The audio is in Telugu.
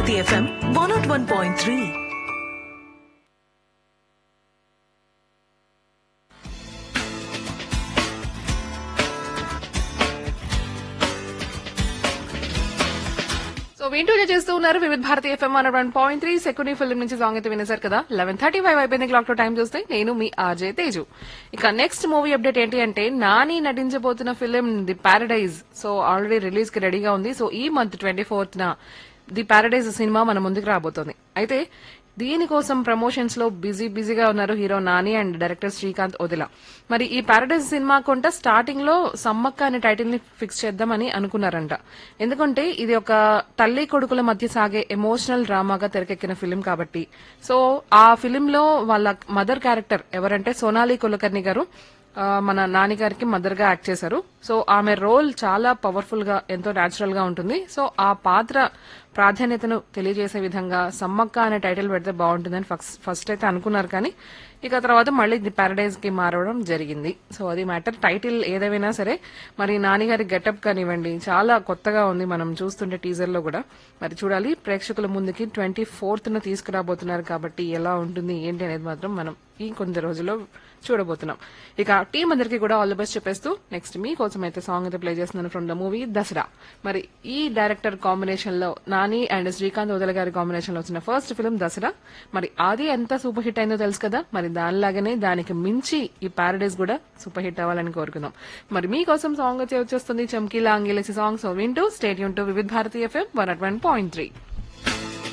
Bharati FM one naught one point three so వింటూనే చేస్తూ ఉన్నారు Vividh Bharati FM one one point three second film నుంచి సాంగ్ అయితే వినేశారు కదా లెవెన్ థర్టీ ఫైవ్ అయిపోయింది క్లాక్ లో టైం చూస్తే నేను మీ ఆర్జే తేజు ఇక నెక్స్ట్ మూవీ అప్డేట్ ఏంటి అంటే నాని నటించబోతున్న film the Paradise so already release కి రెడీగా ఉంది సో ఈ మంత్ ట్వంటీ ఫోర్త్ న ది పారడైజ్ సినిమా మన ముందుకు రాబోతోంది అయితే దీనికోసం ప్రమోషన్స్ లో బిజీ బిజీగా ఉన్నారు hero Nani and director Srikanth Odela మరి ఈ పారడైజ్ సినిమా కొంట స్టార్టింగ్ లో సమ్మక్క అనే టైటిల్ ని ఫిక్స్ చేద్దామని అనుకున్నారంట ఎందుకంటే ఇది ఒక తల్లి కొడుకుల మధ్య సాగే ఎమోషనల్ డ్రామాగా తెరకెక్కిన ఫిలిం కాబట్టి సో ఆ ఫిలిం లో వాళ్ళ మదర్ క్యారెక్టర్ ఎవరంటే సోనాలి కులకర్ణి గారు ఆ, మన నాని గారికి మదర్ గా యాక్ట్ చేశారు సో ఆమె రోల్ చాలా పవర్ఫుల్ గా ఎంతో న్యాచురల్ గా ఉంటుంది సో ఆ పాత్ర ప్రాధాన్యతను తెలియజేసే విధంగా సమ్మక్క అనే టైటిల్ పెడితే బాగుంటుందని ఫస్ట్ ఫస్ట్ అయితే అనుకున్నారు కానీ ఇక తర్వాత మళ్ళీ ది పారడైజ్ కి మారడం జరిగింది సో అది మ్యాటర్ టైటిల్ ఏదేమైనా సరే మరి నాని గారి గెటప్ కానివ్వండి చాలా కొత్తగా ఉంది మనం చూస్తుంటే టీజర్ లో కూడా మరి చూడాలి ప్రేక్షకుల ముందుకి ట్వంటీ ఫోర్త్ ను తీసుకురాబోతున్నారు కాబట్టి ఎలా ఉంటుంది ఏంటి అనేది మాత్రం మనం ఈ కొన్ని రోజుల్లో చూడబోతున్నాం ఇక టీం అందరికీ కూడా ఆల్ ది బెస్ట్ చెప్పేస్తూ నెక్స్ట్ మీకోసం అయితే సాంగ్ అయితే ప్లే చేస్తున్నాను ఫ్రమ్ ద మూవీ దసరా మరి ఈ డైరెక్టర్ కాంబినేషన్ లో నాని అండ్ శ్రీకాంత్ వదల గారి కాంబినేషన్ లో వచ్చిన ఫస్ట్ ఫిల్మ్ దసరా మరి అది ఎంత సూపర్ హిట్ అయిందో తెలుసు కదా మరి దానిలాగానే దానికి మించి ఈ పారడైజ్ కూడా సూపర్ హిట్ అవ్వాలని కోరుకుందాం మరి మీకోసం సాంగ్ వచ్చి వచ్చేస్తుంది చమ్కీలా అంగిలేసి సాంగ్ సో వింటూ stay tuned to Vividh Bharati FM one at one point three